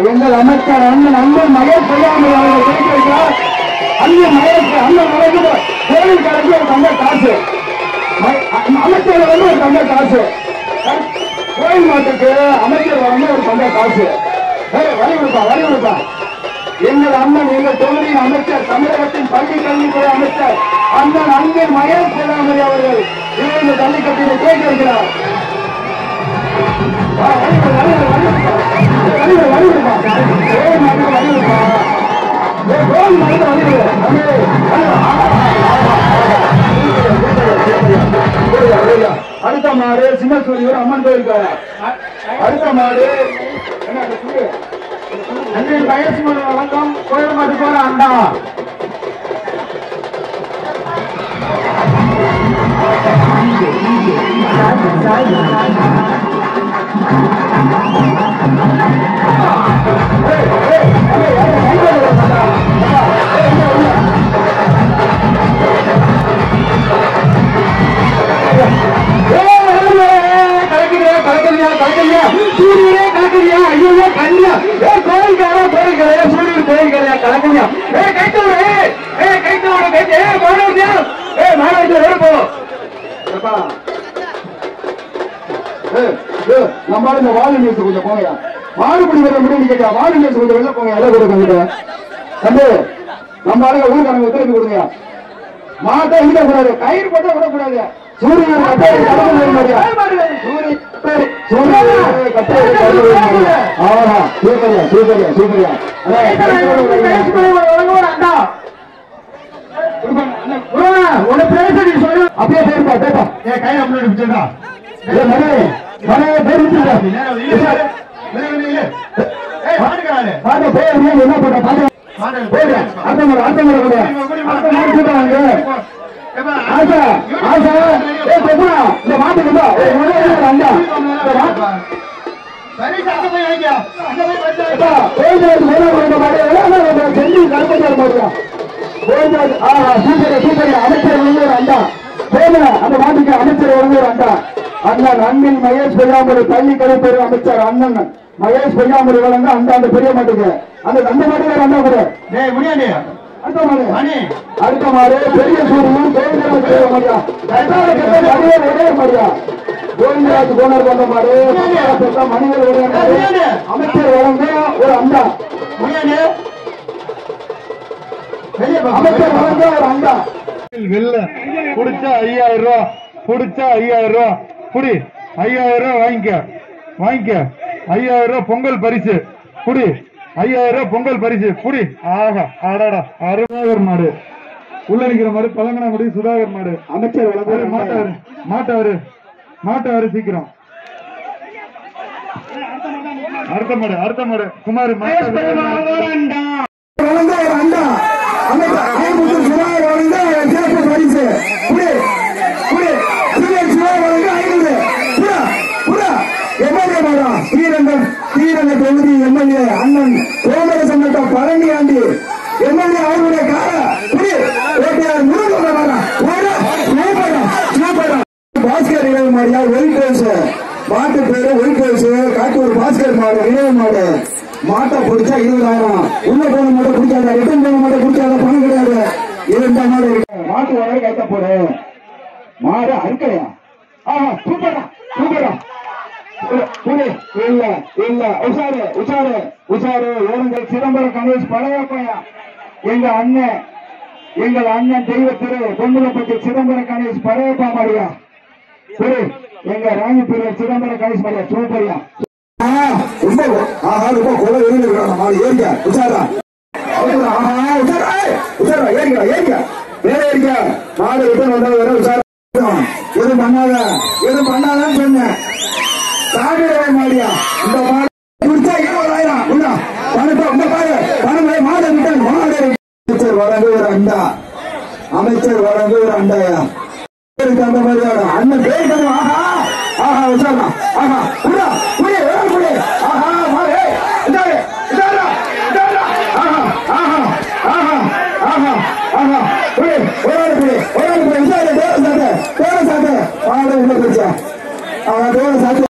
எங்கள் அமைச்சர் அண்ணன் அண்ணன் மகேஷ் பொய்யாமி அவர்கள் குறிப்பிட்டார் அண்ணன் மகேஷ் அண்ணன் மகேஷ் கோவில் கடைக்கு ஒரு தங்க காசு ம- அ- அமைச்சர் வந்து ஒரு தங்க காசு அஹ், கோயில் மாட்டுக்கு அமைச்சர் வந்து ஒரு தங்க காசு ஏய், வழி கொடுப்பா வழி கொடுப்பா எங்கள் அண்ணன் எங்கள் தொகுதியின் அமைச்சர் தமிழகத்தின் பள்ளி கல்வித்துறை அமைச்சர் அண்ணன் அண்ணன் மகேஷ் பொய்யாமி அவர்கள் இவங்க ஜல்லிக்கட்டினை கேட்க இருக்கிறார் வா, வழி கொடு, வழி கொடு, வழி கொடு. வழி கொடு, வழி கொடுப்பா. ஏய், மாட்டுக்கு வழி கொடுப்பா. ஏய், கோவில் மாட்டுக்கு வழி கொடு. தம்பி, வழி கொடு. அடுத்த மாடு சின்ன சூரியர் அம்மன் கோயிலுக்கு அடுத்த மாடு என்ன அது சொல்லு. நன்றி மகேஷ் மணி வணக்கம் கோயில் மாட்டு போற அண்டா கலக்குறியா கலக்குறியா கலக்குறியா சூரியனே கலக்குறியா ஐயோ கண்ணியா ஏ கோயில்காரா கோயில்காரா சூரியன் கோயில்காரா கலக்குறியா ஏ கைத்தோடு ஏ கைத்தோடு கைத்து ஏ மாணவர்யா ஏ மாணவர்யா ஓடு போ அப்பா நம்ம இந்த வாழை நியூஸ் கொஞ்சம் போங்க மாடுபிடி வர முடியும் கேட்டா வாழை நியூஸ் கொஞ்சம் வெளில போங்க எல்லாம் கூட கொஞ்சம் தம்பி நம்ம ஆளுங்க ஊருக்காரங்க ஒத்துழைப்பு கொடுங்க மாட்டை இங்க கூடாது கயிறு போட்டா விடக்கூடாது சூரியன் கட்டாய கடவுள் வர மாதிரியா சூரியன் சரி, சூரியன் கட்டாய கடவுள் வர மாதிரியா ஆஹா சூப்பரியா சூப்பரியா சூப்பரியா உன்னை பேச நீ சொல்லு அப்படியே பேருப்பா பேப்பா ஏ கை அப்படி பிடிச்சா ஏ மனே மனே பேர் விட்டுருக்கா ஏய் மாட்டுக்காரே பாக்க பேர் நீ என்ன பண்ற பாக்க போடு அடுத்த முறை அடுத்த முறை கூட அடுத்த முறை சொல்றாங்க ஆசா ஆசா ஏ பெப்புடா இந்த மாட்டுக்கு பா ஏ முறை அண்டா இந்த மாட்டு சரி அங்க போய் வைங்க அங்க போய் வச்சா அப்பா, கோயிலுக்கு மேல கொண்ட மாடு, எல்லாம் நம்ம செஞ்சு கருப்பஞ்சார் மாடுடா. கோயிலுக்கு, ஆஹா, சூப்பரு, சூப்பரு, அமைச்சர் வந்து ஒரு அண்டா. போங்க, அந்த மாட்டுக்கு அமைச்சர் வந்து ஒரு அண்டா. அண்ணன் அன்பில் மகேஷ் பொய்யாமொழி பள்ளி கழிப்பெரு அமைச்சர் அண்ணன் மகேஷ் பொய்யாமொழி வழங்க அந்த அந்த பெரிய மாட்டுக்கு அந்த அந்த மாட்டுக்கு ஒரு அண்டா கொடு டேய் முடியாதே அடுத்த மாடு மணி அடுத்த மாடு பெரிய சூரியன் கோவிந்தராஜ் பெரிய மாடியா கட்டால கட்ட மணியே ஒரே மாடியா கோவிந்தராஜ் கோனர் கொண்ட மாடு பெத்த மணிகள் ஒரே மாடு அமைச்சர் வழங்க ஒரு அண்டா முடியாதே வெளியே போ அமைச்சர் வழங்க ஒரு அண்டா வெள்ள புடிச்சா ஐயாயிரம் ரூபா புடிச்சா ஐயாயிரம் ரூபா புடி ஐயாயிரம் ரூபா வாங்கிக்க வாங்கிக்க ஐயாயிரம் ரூபா பொங்கல் பரிசு புடி ஐயாயிரம் ரூபா பொங்கல் பரிசு புடி ஆகா அடடா அருணாகர் மாடு உள்ள நிக்கிற மாடு பழங்கனாங்குடி சுதாகர் மாடு அமைச்சர் வழங்க ஒரு மாட்டாரு அண்டா. மாட்டாரு மாட்டாரு சீக்கிரம் அடுத்த மாடு அடுத்த மாடு குமார் வழங்க ஒரு அண்டா அமைச்சர் ஐம்பது சுமார் வழங்க சிறப்பு பரிசு புடி புடி சூரியன் சுமார் வழங்க ஐநூறு புடா புடா எம்எல்ஏ மாடா ஸ்ரீரங்கம் ஸ்ரீரங்க தொகுதி எம்எல்ஏ அண்ணன் கோமர சங்கட்ட பழனி ஆண்டி எம்எல்ஏ அவருடைய கார புடி ஓட்டியார் முருகன் மாடா ஒரு சூப்பரா சூப்பரா பாஸ்கர் நினைவு மாடியா ஒயிட் ரைஸ் மாட்டு பேரு ஒயிட் ரைஸ் காட்டூர் பாஸ்கர் மாடு நினைவு மாடு மாட்டை பிடிச்சா இருபதாயிரம் உள்ள போன மாட்டை பிடிக்காத ரிட்டன் போன மாட்டை பிடிக்காத பணம் கிடையாது இரண்டா மாடு இருக்கு மாட்டு வர கைத்த போடு மாடு அறுக்கலையா ஆஹா சூப்பரா சூப்பரா புலி இல்ல இல்ல உஷாரு உஷாரு உஷாரு ஓடுங்கள் சிதம்பரம் கணேஷ் பழைய பையன் எங்க அண்ணன் எங்கள் அண்ணன் தெய்வ திரு பொன்முகப்பட்டி சிதம்பரம் கணேஷ் பழையப்பா மாடியா சரி எங்க ராணி பிரியர் சிதம்பரம் கணேஷ் மாடியா சூப்பரியா ரொம்ப ஆஹா ரொம்ப கொலை வெளியில இருக்கிறாங்க மாடு ஏறிக்க உஷாரா ஆஹா உஷாரா ஏய், உஷாரா ஏறிக்க ஏறிக்க மேலே ஏறிக்க மாடு ரிட்டர்ன் வந்தா வர உஷாரா எதுவும் பண்ணாத எதுவும் பண்ணாதன்னு சொன்னேன் காவிரி மாடியா இந்த மாடு குடிச்சா இருபதாயிரம் உள்ள பணத்தை இந்த பாரு பணம் மாடு ரிட்டர்ன் மாடு அமைச்சர் வழங்க ஒரு அண்டா அமைச்சர் வழங்க ஒரு அண்டாயா பேருக்கு அந்த மாதிரி ஆடும். அண்ணன் பேர் சொல்லுவா. ஆஹா ஆஹா உஷாரா ஆஹா உடா புடி வேற புடி ஆஹா மாறு ஏய், இதாரு இதாரா இதாரா ஆஹா ஆஹா ஆஹா ஆஹா ஆஹா புடி ஒரு ஆள் புடி ஒரு ஆள் புடி இதாரு தேவ சாத்து தேவ சாத்து ஆளு உள்ள போச்சா அவன் தேவ சாத்து